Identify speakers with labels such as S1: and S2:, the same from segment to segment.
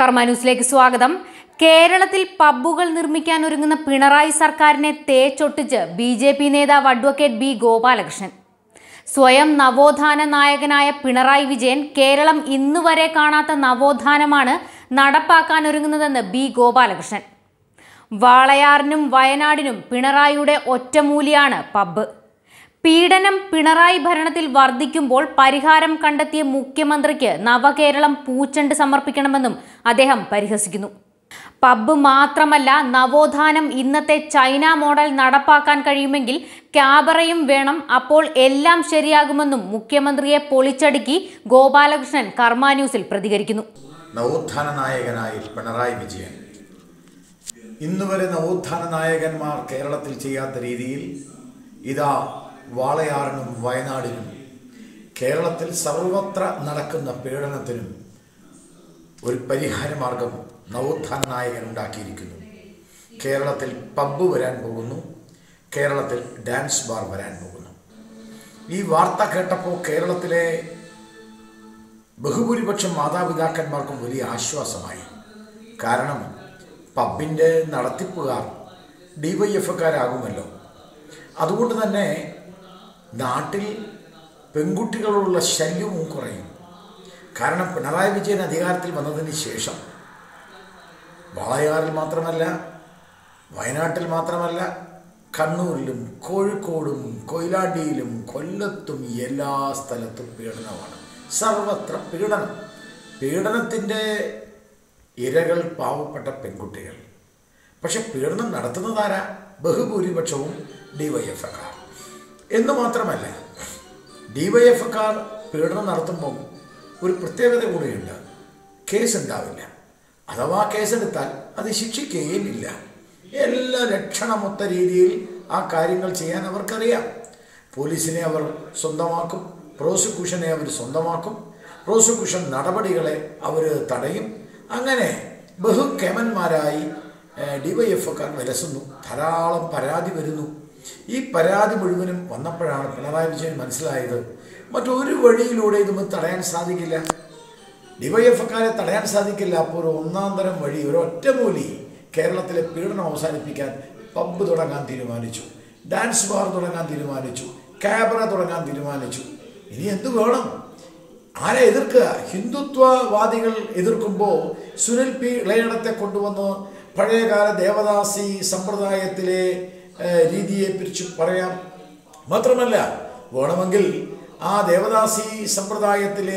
S1: കർമ്മ ന്യൂസിലേക്ക് സ്വാഗതം കേരളത്തിൽ പബ്ബുകൾ നിർമ്മിക്കാൻ ഒരുങ്ങുന്ന പിണറായി സർക്കാരിനെ തേച്ചൊട്ടിച്ച് ബി ജെ പി നേതാവ് അഡ്വക്കേറ്റ് ബി ഗോപാലകൃഷ്ണൻ സ്വയം നവോത്ഥാന നായകനായ പിണറായി വിജയൻ കേരളം ഇന്നുവരെ കാണാത്ത നവോത്ഥാനമാണ് നടപ്പാക്കാൻ ഒരുങ്ങുന്നതെന്ന് ബി ഗോപാലകൃഷ്ണൻ വാളയാറിനും വയനാടിനും പിണറായിയുടെ ഒറ്റമൂലിയാണ് പബ്ബ് പീഡനം പിണറായി ഭരണത്തിൽ വർദ്ധിക്കുമ്പോൾ പരിഹാരം കണ്ടെത്തിയ മുഖ്യമന്ത്രിക്ക് നവകേരളം പൂച്ചണ്ട് സമർപ്പിക്കണമെന്നും അദ്ദേഹം പരിഹസിക്കുന്നു പബ്ബ് മാത്രമല്ല നവോത്ഥാനം ഇന്നത്തെ ചൈന മോഡൽ നടപ്പാക്കാൻ കഴിയുമെങ്കിൽ ക്യാബറയും വേണം അപ്പോൾ എല്ലാം ശരിയാകുമെന്നും മുഖ്യമന്ത്രിയെ പൊളിച്ചടുക്കി ഗോപാലകൃഷ്ണൻ കർമ്മ ന്യൂസിൽ പ്രതികരിക്കുന്നു
S2: നവോത്ഥാന നായകനായി പിണറായി വിജയൻ ഇന്നുവരെ നവോത്ഥാന നായകന്മാർ കേരളത്തിൽ ചെയ്യാത്ത രീതിയിൽ ഇതാ വാളയാറിനും വയനാടിനും കേരളത്തിൽ സർവത്ര നടക്കുന്ന പീഡനത്തിനും ഒരു പരിഹാരമാർഗം നവോത്ഥാന നായകൻ ഉണ്ടാക്കിയിരിക്കുന്നു കേരളത്തിൽ പബ്ബ് വരാൻ പോകുന്നു കേരളത്തിൽ ഡാൻസ് ബാർ വരാൻ പോകുന്നു ഈ വാർത്ത കേട്ടപ്പോൾ കേരളത്തിലെ ബഹുഭൂരിപക്ഷം മാതാപിതാക്കന്മാർക്കും വലിയ ആശ്വാസമായി കാരണം പബ്ബിൻ്റെ നടത്തിപ്പുകാർ ഡിവൈഎഫ്കാരാകുമല്ലോ അതുകൊണ്ട് തന്നെ നാട്ടിൽ പെൺകുട്ടികളോടുള്ള ശല്യവും കുറയും കാരണം പിണറായി വിജയൻ അധികാരത്തിൽ വന്നതിന് ശേഷം വാളയാറിൽ മാത്രമല്ല വയനാട്ടിൽ മാത്രമല്ല കണ്ണൂരിലും കോഴിക്കോടും കൊയിലാണ്ടിയിലും കൊല്ലത്തും എല്ലാ സ്ഥലത്തും പീഡനമാണ് സർവത്ര പീഡനം പീഡനത്തിൻ്റെ ഇരകൾ പാവപ്പെട്ട പെൺകുട്ടികൾ പക്ഷെ പീഡനം നടത്തുന്നതാരാ ബഹുഭൂരിപക്ഷവും ഡിവൈഎഫ്ഐക്കാർ എന്ന് മാത്രമല്ല ഡിവൈഎഫ്ഐക്കാർ പീഡനം നടത്തുമ്പോൾ ഒരു പ്രത്യേകത കൂടിയുണ്ട് കേസ് ഉണ്ടാവില്ല അഥവാ കേസെടുത്താൽ അത് ശിക്ഷിക്കുകയും ഇല്ല എല്ലാ ലക്ഷണമൊത്ത രീതിയിൽ ആ കാര്യങ്ങൾ ചെയ്യാൻ അവർക്കറിയാം പോലീസിനെ അവർ സ്വന്തമാക്കും പ്രോസിക്യൂഷനെ അവർ സ്വന്തമാക്കും പ്രോസിക്യൂഷൻ നടപടികളെ അവർ തടയും അങ്ങനെ ബഹുക്കേമന്മാരായി ഡിവൈഎഫ്ഒക്കാർ വിലസുന്നു ധാരാളം പരാതി വരുന്നു ഈ പരാതി മുഴുവനും വന്നപ്പോഴാണ് പിണറായി വിജയൻ മനസ്സിലായത് മറ്റൊരു വഴിയിലൂടെ ഇതൊന്നും തടയാൻ സാധിക്കില്ല ഡിവൈഎഫ്ക്കാരെ തടയാൻ സാധിക്കില്ല അപ്പോൾ ഒരു ഒന്നാം തരം വഴി ഒരു ഒറ്റമൂലി കേരളത്തിലെ പീഡനം അവസാനിപ്പിക്കാൻ പബ്ബ് തുടങ്ങാൻ തീരുമാനിച്ചു ഡാൻസ് ബാർ തുടങ്ങാൻ തീരുമാനിച്ചു ക്യാബറ തുടങ്ങാൻ തീരുമാനിച്ചു ഇനി എന്ത് വേണം ആരെ എതിർക്കുക ഹിന്ദുത്വവാദികൾ എതിർക്കുമ്പോൾ സുനിൽ പി ഇളയടത്തെ കൊണ്ടുവന്ന് പഴയകാല ദേവദാസി സമ്പ്രദായത്തിലെ ഏഹ്, രീതിയെ പിരിച്ചു പറയാം മാത്രമല്ല വേണമെങ്കിൽ ആ ദേവദാസി സമ്പ്രദായത്തിലെ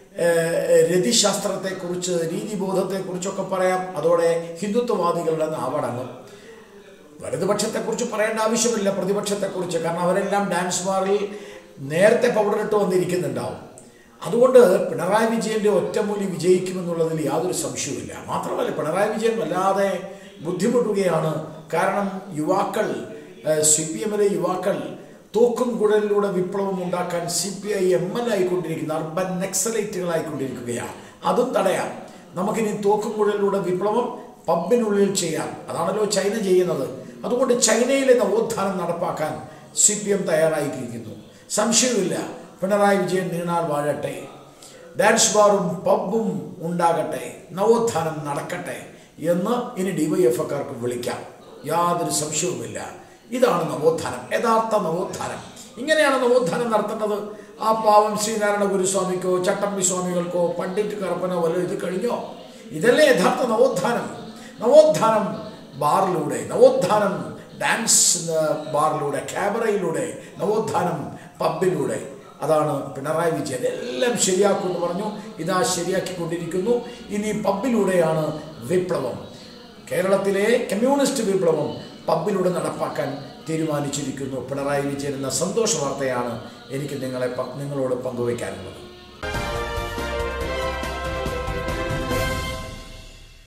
S2: ഏഹ്, രതിശാസ്ത്രത്തെക്കുറിച്ച് നീതിബോധത്തെക്കുറിച്ചൊക്കെ പറയാം അതോടെ ഹിന്ദുത്വവാദികളുടെ നാവടങ്ങും വലതുപക്ഷത്തെക്കുറിച്ച് പറയേണ്ട ആവശ്യമില്ല പ്രതിപക്ഷത്തെക്കുറിച്ച് കാരണം അവരെല്ലാം ഡാൻസ് ബാറിൽ നേരത്തെ പൗഡർ ഇട്ട് വന്നിരിക്കുന്നുണ്ടാവും അതുകൊണ്ട് പിണറായി വിജയന്റെ ഒറ്റമൂലി വിജയിക്കുമെന്നുള്ളതിൽ യാതൊരു സംശയവുമില്ല മാത്രമല്ല പിണറായി വിജയൻ വല്ലാതെ ബുദ്ധിമുട്ടുകയാണ് കാരണം യുവാക്കൾ സി പി എമ്മിലെ യുവാക്കൾ തോക്കും കുഴലിലൂടെ വിപ്ലവം ഉണ്ടാക്കാൻ C P I M L ആയിക്കൊണ്ടിരിക്കുന്ന അർബൻ നക്സലൈറ്റുകളായിക്കൊണ്ടിരിക്കുകയാണ് അതും തടയാം നമുക്കിനി തോക്കും കുഴലിലൂടെ വിപ്ലവം പബ്ബിനുള്ളിൽ ചെയ്യാം അതാണല്ലോ ചൈന ചെയ്യുന്നത് അതുകൊണ്ട് ചൈനയിലെ നവോത്ഥാനം നടപ്പാക്കാൻ സി പി എം തയ്യാറായിരിക്കുന്നു സംശയമില്ല പിണറായി വിജയൻ നീണാൾ വാഴട്ടെ ഡാൻസ് ബാറും പബ്ബും ഉണ്ടാകട്ടെ നവോത്ഥാനം നടക്കട്ടെ എന്ന് ഇനി ഡിവൈഎഫ്ക്കാർക്ക് വിളിക്കാം യാതൊരു സംശയവുമില്ല ഇതാണ് നവോത്ഥാനം യഥാർത്ഥ നവോത്ഥാനം ഇങ്ങനെയാണ് നവോത്ഥാനം നടത്തേണ്ടത് ആ പാവം ശ്രീനാരായണ ഗുരുസ്വാമിക്കോ ചട്ടമ്പി സ്വാമികൾക്കോ പണ്ഡിറ്റ് കറപ്പനോ വല്ല ഇത് കഴിഞ്ഞോ ഇതല്ലേ യഥാർത്ഥ നവോത്ഥാനം നവോത്ഥാനം ബാറിലൂടെ നവോത്ഥാനം ഡാൻസ് ഏർ, ബാറിലൂടെ ക്യാമറയിലൂടെ നവോത്ഥാനം പബ്ബിലൂടെ അതാണ് പിണറായി വിജയൻ എല്ലാം ശരിയാക്കുമെന്ന് പറഞ്ഞു ഇതാ ശരിയാക്കിക്കൊണ്ടിരിക്കുന്നു ഇനി പബ്ബിലൂടെയാണ് വിപ്ലവം കേരളത്തിലെ കമ്മ്യൂണിസ്റ്റ് വിപ്ലവം പബ്ബിലൂടെ നടപ്പാക്കാൻ തീരുമാനിച്ചിരിക്കുന്നു പിണറായി വിജയൻ എന്ന സന്തോഷ വാർത്തയാണ് എനിക്ക് നിങ്ങളെ പ- നിങ്ങളോട് പങ്കുവയ്ക്കാനുള്ളത്